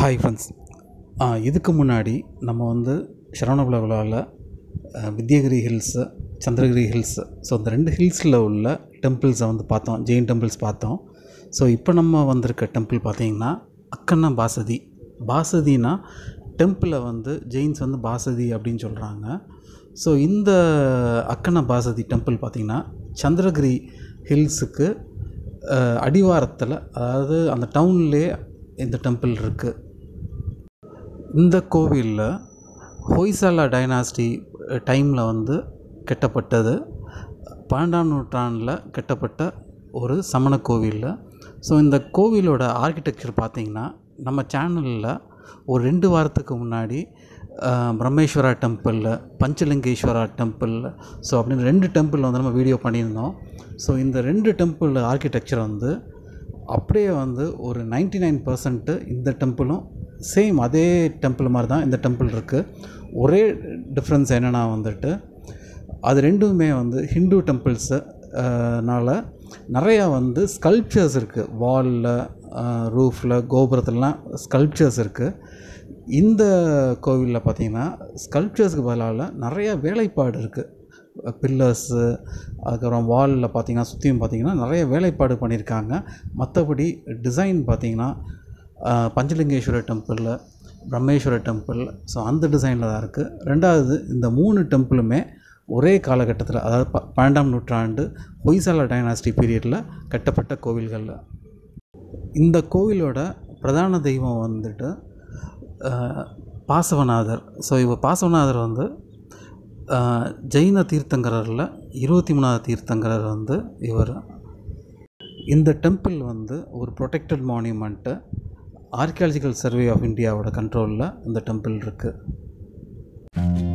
hi friends இதுக்கு முன்னாடி நம்ம வந்து சரவணபலகுலாவில் Vidyagiri hills Chandragiri hills so இந்த ரெண்டு ஹில்ஸில் உள்ள டெம்பிள்ஸை வந்து பார்த்தோம் ஜெயின் டெம்பிள்ஸ் பார்த்தோம் ஸோ இப்போ நம்ம வந்திருக்க டெம்பிள் பார்த்திங்கன்னா அக்கண்ண பாசதி பாசதினா டெம்பிளை வந்து ஜெயின்ஸ் வந்து பாசதி அப்படின்னு சொல்கிறாங்க ஸோ இந்த அக்கண்ண பாசதி டெம்பிள் பார்த்திங்கன்னா சந்திரகிரி ஹில்ஸுக்கு அடிவாரத்தில் அதாவது அந்த டவுன்லேயே இந்த டெம்பிள் இருக்குது இந்த கோவிலில் ஹொய்சாலா டைனாஸ்டி டைமில் வந்து கட்டப்பட்டது பன்னெண்டாம் நூற்றாண்டில் கட்டப்பட்ட ஒரு சமண கோவிலில் ஸோ இந்த கோவிலோட ஆர்கிடெக்சர் பார்த்திங்கன்னா நம்ம சேனலில் ஒரு ரெண்டு வாரத்துக்கு முன்னாடி அஹ், Brahmeshwara temple Panchalingeshwara temple so அப்படின்னு ரெண்டு டெம்பிள் வந்து நம்ம வீடியோ பண்ணியிருந்தோம் ஸோ இந்த ரெண்டு டெம்பிள் ஆர்கிடெக்சர் வந்து அப்படியே வந்து ஒரு 99% நைன் பர்சன்ட்டு இந்த டெம்பிளும் சேம் அதே டெம்பிள் மாதிரி தான் இந்த டெம்பிள் இருக்குது ஒரே டிஃப்ரென்ஸ் என்னென்னா வந்துட்டு அது ரெண்டுமே வந்து ஹிந்து டெம்பிள்ஸு னால நிறையா வந்து ஸ்கல்ப்சர்ஸ் இருக்குது வாலில் ரூஃபில் கோபுரத்துலலாம் ஸ்கல்ப்சர்ஸ் இருக்குது இந்த கோவிலில் பார்த்தீங்கன்னா ஸ்கல்ப்சர்ஸ்க்கு பதிலாக நிறைய வேலைப்பாடு இருக்குது பில்லர்ஸு அதுக்கப்புறம் வாலில் பார்த்தீங்கன்னா சுற்றியும் பார்த்தீங்கன்னா நிறைய வேலைப்பாடு பண்ணியிருக்காங்க மற்றபடி டிசைன் பார்த்தீங்கன்னா ஆஹ், Panchalingeshwarar temple Brahmeshwara temple so அந்த டிசைனில் தான் இருக்குது ரெண்டாவது இந்த மூணு டெம்பிளுமே ஒரே காலகட்டத்தில் அதாவது ப பன்னெண்டாம் நூற்றாண்டு ஹொய்சாலா டைனாஸ்டி பீரியடில் கட்டப்பட்ட கோவில்களில் இந்த கோவிலோட பிரதான தெய்வம் வந்துட்டு அஹ், பாசவநாதர் ஸோ இவர் பாசவநாதர் வந்து அஹ், ஜெயின தீர்த்தங்கரரில் இருபத்தி மூணாவது தீர்த்தங்கரர் வந்து இவர் இந்த டெம்பிள் வந்து ஒரு protected monument archaeological survey of இந்தியாவோட கண்ட்ரோலில் இந்த டெம்பிள் இருக்குது